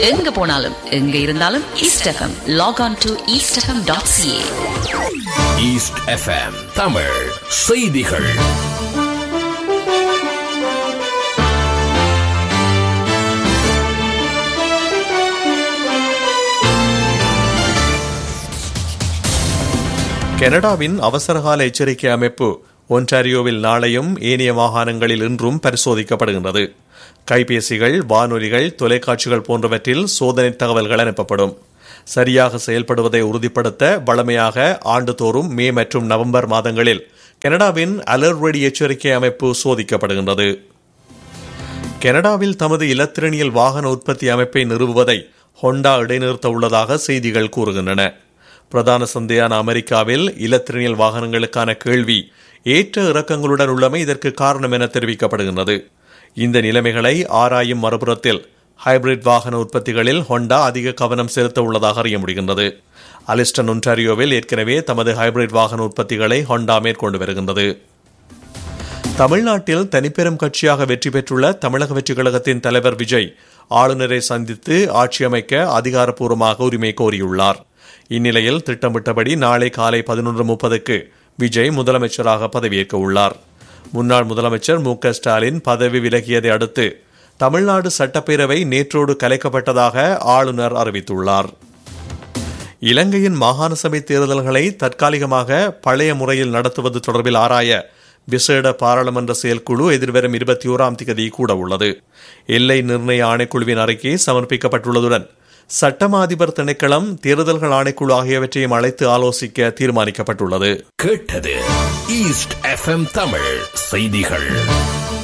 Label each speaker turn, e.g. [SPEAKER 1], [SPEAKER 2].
[SPEAKER 1] எங்க போனாலும் எங்க இருந்தாலும் East FM log on to East FM dot CA
[SPEAKER 2] East FM Tamil செய்திகள்
[SPEAKER 3] கனடாவின் அவசரகால எச்சரிக்கை அமைப்பு ஒன்டாரியோவில் நாளையும் ஏனைய மாகாணங்களில் இன்றும் பரிசோதிக்கப்படுகின்றது கைபேசிகள் வானொலிகள் தொலைக்காட்சிகள் போன்றவற்றில் சோதனை தகவல்கள் அனுப்பப்படும் சரியாக செயல்படுவதை உறுதிப்படுத்த வழமையாக ஆண்டுதோறும் மே மற்றும் நவம்பர் மாதங்களில் கனடாவின் அலர்ட் ரெடி எச்சரிக்கை அமைப்பு சோதிக்கப்படுகின்றது கனடாவில் தமது இலத்திரனியல் வாகன உற்பத்தி அமைப்பை நிறுவுவதை ஹொண்டா இடைநிறுத்த உள்ளதாக செய்திகள் கூறுகின்றன பிரதான சந்தையான அமெரிக்காவில் இலத்திரனியல் வாகனங்களுக்கான கேள்வி ஏற்ற இறக்கங்களுடன் உள்ளமை இதற்கு காரணம் என தெரிவிக்கப்படுகின்றது இந்த நிலைமைகளை ஆராயும் மறுபுறத்தில் ஹைபிரிட் வாகன உற்பத்திகளில் ஹொண்டா அதிக கவனம் செலுத்த உள்ளதாக அறிய முடிகின்றது அலிஸ்டன் ஒன்டாரியோவில் ஏற்கனவே தமது ஹைபிரிட் வாகன உற்பத்திகளை ஹொண்டா மேற்கொண்டு வருகின்றது தமிழ்நாட்டில் தனிப்பெரும் கட்சியாக வெற்றி பெற்றுள்ள தமிழக வெற்றிக் கழகத்தின் தலைவர் விஜய் ஆளுநரை சந்தித்து ஆட்சி அமைக்க அதிகாரப்பூர்வமாக உரிமை கோரியுள்ளார் இந்நிலையில் திட்டமிட்டபடி நாளை காலை பதினொன்று முப்பதுக்கு விஜய் முதலமைச்சராக பதவியேற்க உள்ளார் முன்னாள் முதலமைச்சர் மு க ஸ்டாலின் பதவி விலகியதை அடுத்து தமிழ்நாடு சட்டப்பேரவை நேற்றோடு கலைக்கப்பட்டதாக ஆளுநர் அறிவித்துள்ளார் இலங்கையின் மாகாண சபை தேர்தல்களை தற்காலிகமாக பழைய முறையில் நடத்துவது தொடர்பில் ஆராய விசேட பாராளுமன்ற செயற்குழு எதிர்வரும் இருபத்தி ஓராம் தேதி கூட உள்ளது எல்லை நிர்ணய ஆணைக்குழுவின் அறிக்கை சமர்ப்பிக்கப்பட்டுள்ளதுடன் சட்டமா அதிபர் திணைக்களம் தேர்தல்கள் ஆணைக்குழு ஆகியவற்றையும் அழைத்து ஆலோசிக்க தீர்மானிக்கப்பட்டுள்ளது
[SPEAKER 2] கேட்டது ஈஸ்ட் எஃப்எம் தமிழ் செய்திகள்